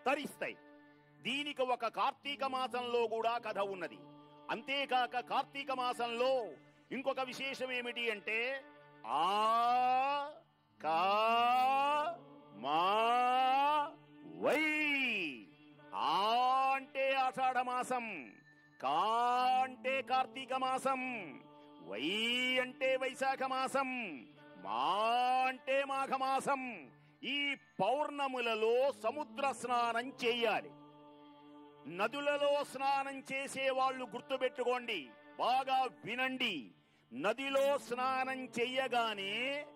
తరిస్తాయి దీనికి ఒక కార్తీక మాసంలో కూడా కథ ఉన్నది అంతేకాక కార్తీక మాసంలో ఇంకొక విశేషం ఏమిటి అంటే ఆ కా మా వై ఆ అంటే ఆషాఢ మాసం కా అంటే కార్తీక మాసం వై అంటే వైశాఖ మాసం మా అంటే మాఘ మాసం ఈ పౌర్ణములలో సముద్ర స్నానం చేయాలి నదులలో స్నానం చేసే వాళ్ళు గుర్తుపెట్టుకోండి బాగా వినండి నదిలో స్నానం చెయ్యగానే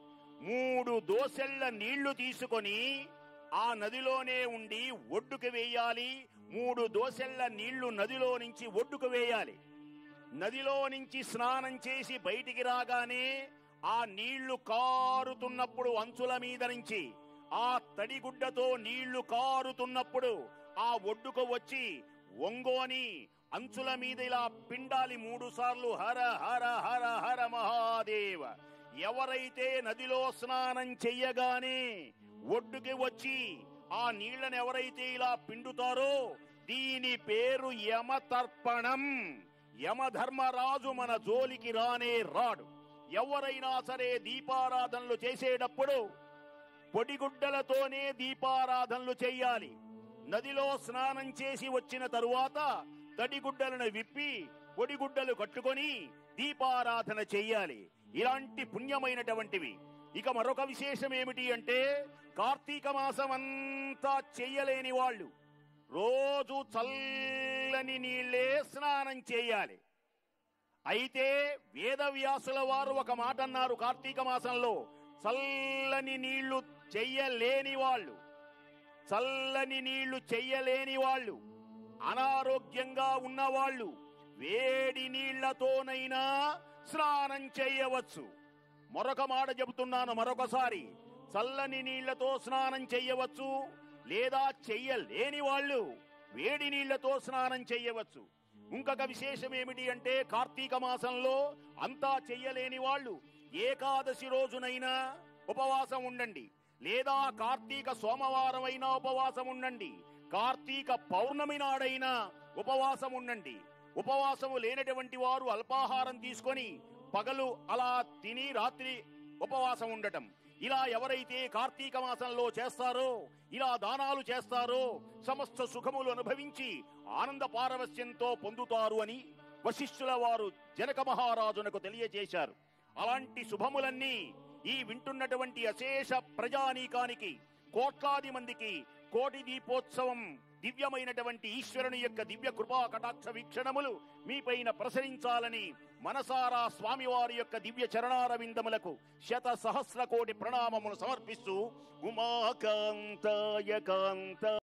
మూడు దోసెళ్ల నీళ్లు తీసుకొని ఆ నదిలోనే ఉండి ఒడ్డుకు వేయాలి మూడు దోసెళ్ల నీళ్లు నదిలో నుంచి ఒడ్డుకు వేయాలి నదిలో నుంచి స్నానం చేసి బయటికి రాగానే ఆ నీళ్లు కారుతున్నప్పుడు అంచుల మీద నుంచి ఆ తడిగుడ్డతో నీళ్లు కారుతున్నప్పుడు ఆ ఒడ్డుకు వచ్చి ఒంగోని అంచుల మీద ఇలా పిండాలి మూడు సార్లు హర హర హర హర మహాదేవ ఎవరైతే నదిలో స్నానం చెయ్యగానే ఒడ్డుకి వచ్చి ఆ నీళ్లను ఎవరైతే ఇలా పిండుతారో దీని పేరు యమతర్పణం యమధర్మరాజు మన జోలికి రానే రాడు ఎవరైనా సరే దీపారాధనలు చేసేటప్పుడు పొడిగుడ్డలతోనే దీపారాధనలు చెయ్యాలి నదిలో స్నానం చేసి వచ్చిన తరువాత తడిగుడ్డలను విప్పి పొడిగుడ్డలు కట్టుకొని దీపారాధన చెయ్యాలి ఇలాంటి పుణ్యమైనటువంటివి ఇక మరొక విశేషం ఏమిటి అంటే కార్తీక మాసం అంతా చెయ్యలేని వాళ్ళు రోజు చల్లని నీళ్లే స్నానం చేయాలి అయితే వేదవ్యాసుల వారు ఒక మాట అన్నారు కార్తీక మాసంలో చల్లని నీళ్లు చెయ్యలేని వాళ్ళు చల్లని నీళ్లు చెయ్యలేని వాళ్ళు అనారోగ్యంగా ఉన్నవాళ్ళు వేడి నీళ్లతోనైనా స్నానం చేయవచ్చు మరొక మాట చెబుతున్నాను మరొకసారి చల్లని నీళ్లతో స్నానం చెయ్యవచ్చు లేదా చెయ్యలేని వాళ్ళు వేడి నీళ్లతో స్నానం చెయ్యవచ్చు ఇంకొక విశేషం ఏమిటి అంటే కార్తీక మాసంలో అంతా చెయ్యలేని వాళ్ళు ఏకాదశి రోజునైనా ఉపవాసం ఉండండి లేదా కార్తీక సోమవారం అయినా ఉపవాసం ఉండండి కార్తీక పౌర్ణమి నాడైనా ఉపవాసం ఉండండి ఉపవాసము లేనటువంటి వారు అల్పాహారం తీసుకొని పగలు అలా తిని రాత్రి ఉపవాసం ఉండటం ఇలా ఎవరైతే కార్తీక మాసంలో చేస్తారో ఇలా దానాలు చేస్తారో సమస్త సుఖములు అనుభవించి ఆనంద పారవస్యంతో పొందుతారు అని వశిష్ఠుల వారు జనక మహారాజునకు తెలియజేశారు అలాంటి శుభములన్నీ ఈ వింటున్నటువంటి అశేష ప్రజానీకానికి కోట్లాది మందికి కోటి దీపోత్సవం దివ్యమైనటువంటి ఈశ్వరుని యొక్క దివ్య కృపా కటాక్ష వీక్షణములు మీపైన ప్రసరించాలని మనసారా స్వామివారి యొక్క దివ్య చరణారవిందములకు శత సహస్ర కోటి ప్రణామములు సమర్పిస్తూ ఉమాకాంతాయ కాంత